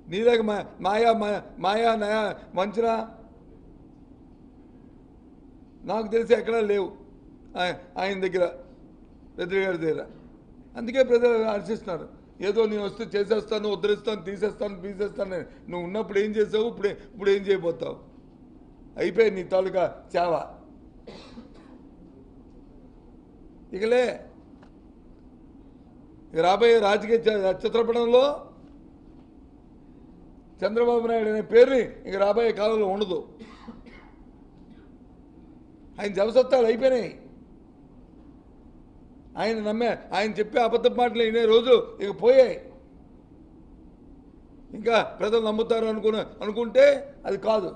నీలాగ మా మాయా మా- మాయా నయా వంచన నాకు తెలిసి ఎక్కడా లేవు ఆయ- ఆయన దగ్గర పెద్దరి గారి దగ్గర అందుకే ప్రజలు హర్షిస్తున్నారు ఏదో నేను వస్తే చేసేస్తాను ఉద్ధరిస్తాను తీసేస్తాను తీసేస్తాను అని. నువ్వు ఉన్నప్పుడు ఏం చేసావు ఇప్పుడు ఇప్పుడు ఏం చేయబోతావు అయిపోయి నీ తాలూకా సేవ ఇకలే ఇక రాబోయే రాజకీయ చ- చిత్రపటంలో చంద్రబాబు నాయుడు అనే పేరుని ఇక రాబోయే కాలంలో ఉండదు ఆయన జవసత్తాలు అయిపోయినాయి ఆయన నమ్మే ఆయన చెప్పే అబద్ధ మాటలు వినే రోజు ఇక పోయాయి ఇంకా ప్రజలు నమ్ముతారు అనుకున్న అనుకుంటే అది కాదు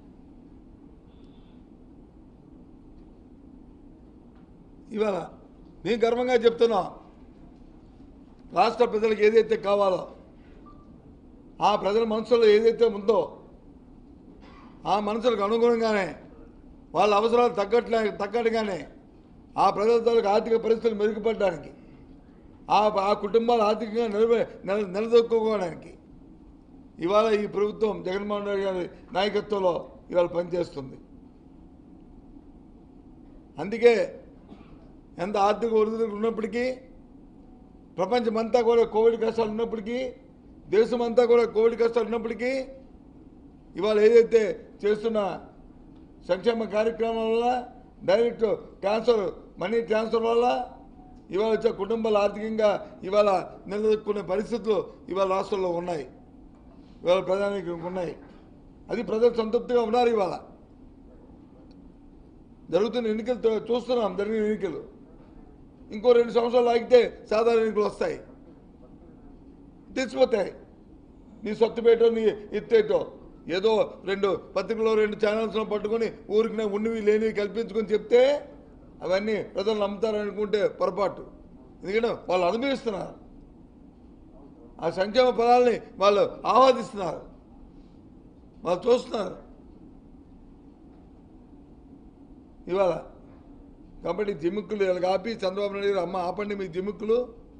ఇవాళ నేను గర్వంగా చెప్తున్నా రాష్ట్ర ప్రజలకు ఏదైతే కావాలో ఆ ప్రజల మనసులో ఏదైతే ఉందో ఆ మనసులకు అనుగుణంగానే వాళ్ళ అవసరాలు తగ్గట్లే తగ్గట్టుగానే ఆ ప్రజల తాలూకు ఆర్థిక పరిస్థితులు మెరుగుపడడానికి ఆ ఆ కుటుంబాలు ఆర్థికంగా నిలబె నిల నిలదొక్కుకోవడానికి ఇవాళ ఈ ప్రభుత్వం జగన్మోహన్ రెడ్డి గారి నాయకత్వంలో ఇవాళ పనిచేస్తుంది అందుకే ఎంత ఆర్థిక ఒడిదుడుకులు ఉన్నప్పటికీ ప్రపంచమంతా కూడా కోవిడ్ కష్టాలు ఉన్నప్పటికీ దేశమంతా కూడా కోవిడ్ కష్టాలు ఉన్నప్పటికీ ఇవాళ ఏదైతే చేస్తున్న సంక్షేమ కార్యక్రమం వల్ల డైరెక్ట్ ట్రాన్స్ఫర్ మనీ ట్రాన్స్ఫర్ వల్ల ఇవాళ వచ్చే కుటుంబాలు ఆర్థికంగా ఇవాళ నిలదొక్కునే పరిస్థితులు ఇవాళ రాష్ట్రంలో ఉన్నాయి ఇవాళ ప్రధానికి ఉన్నాయి అది ప్రజలు సంతృప్తిగా ఉన్నారు ఇవాళ జరుగుతున్న ఎన్నికలు చూ- చూస్తున్నాం జరిగిన ఎన్నికలు ఇంకో రెండు సంవత్సరాలు ఆగితే సాధారణ ఎన్నికలు వస్తాయి తెలిసిపోతాయి నీ సొత్తుపేటో నీ ఎత్తేటో ఏదో రెండు పత్రికలో రెండు ఛానల్స్లో పట్టుకొని ఊరికి ఉన్నవి లేనివి కల్పించుకొని చెప్తే అవన్నీ ప్రజలు నమ్ముతారు అనుకుంటే పొరపాటు ఎందుకంటే వాళ్ళు అనుభవిస్తున్నారు ఆ సంక్షేమ పదాలని వాళ్ళు ఆహ్వాదిస్తున్నారు వాళ్ళు చూస్తున్నారు ఇవాళ కాబట్టి జిమ్ముక్కులు ఇలా ఆపి చంద్రబాబు నాయుడు గారు అమ్మ ఆపండి మీ జిమ్ముక్కులు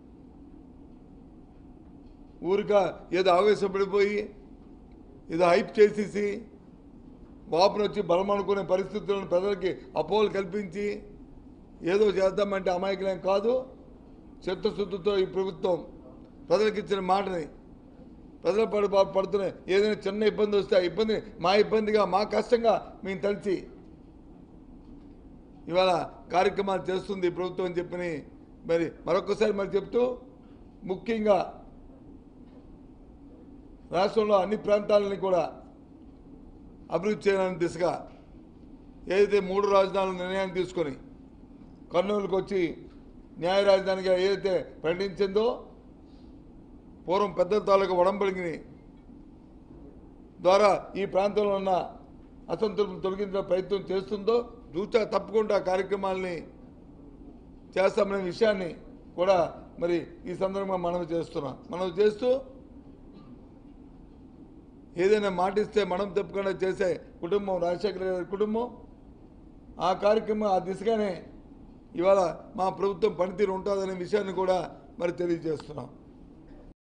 ఊరిక ఏదో ఆవేశపడిపోయి ఏదో హైప్ చేసేసి వాపును వచ్చి బలం అనుకునే పరిస్థితులను ప్రజలకి అపోహలు కల్పించి ఏదో చేద్దామంటే అమాయకులేం కాదు చిత్తశుద్ధితో ఈ ప్రభుత్వం ప్రజలకు ఇచ్చిన మాటని ప్రజలు పడి పడుతున్న ఏదైనా చిన్న ఇబ్బంది వస్తే ఆ ఇబ్బంది మా ఇబ్బందిగా మా కష్టంగా మేము తలిచి ఇవాళ కార్యక్రమాలు చేస్తుంది ఈ ప్రభుత్వం అని చెప్పని మరి మరొకసారి మరి చెప్తూ ముఖ్యంగా రాష్ట్రంలో అన్ని ప్రాంతాలని కూడా అభివృద్ధి చేయాలని దిశగా ఏదైతే మూడు రాజధానుల నిర్ణయాన్ని తీసుకొని కర్నూలుకు వచ్చి న్యాయ రాజధానిగా ఏదైతే ప్రకటించిందో పూర్వం పెద్ద తాలూకు వడంబడిని ద్వారా ఈ ప్రాంతంలో ఉన్న అసంతృప్తిని తొలగించే ప్రయత్నం చేస్తుందో చూచా తప్పకుండా కార్యక్రమాల్ని చేస్తామనే విషయాన్ని కూడా మరి ఈ సందర్భంగా మనం చేస్తున్నాం మనం చేస్తూ ఏదైనా మాటిస్తే మనం తప్పకుండా చేసే కుటుంబం రాజశేఖర గారి కుటుంబం ఆ కార్యక్రమం ఆ దిశగానే ఇవాళ మా ప్రభుత్వం పనితీరు ఉంటుందనే విషయాన్ని కూడా మరి తెలియజేస్తున్నాం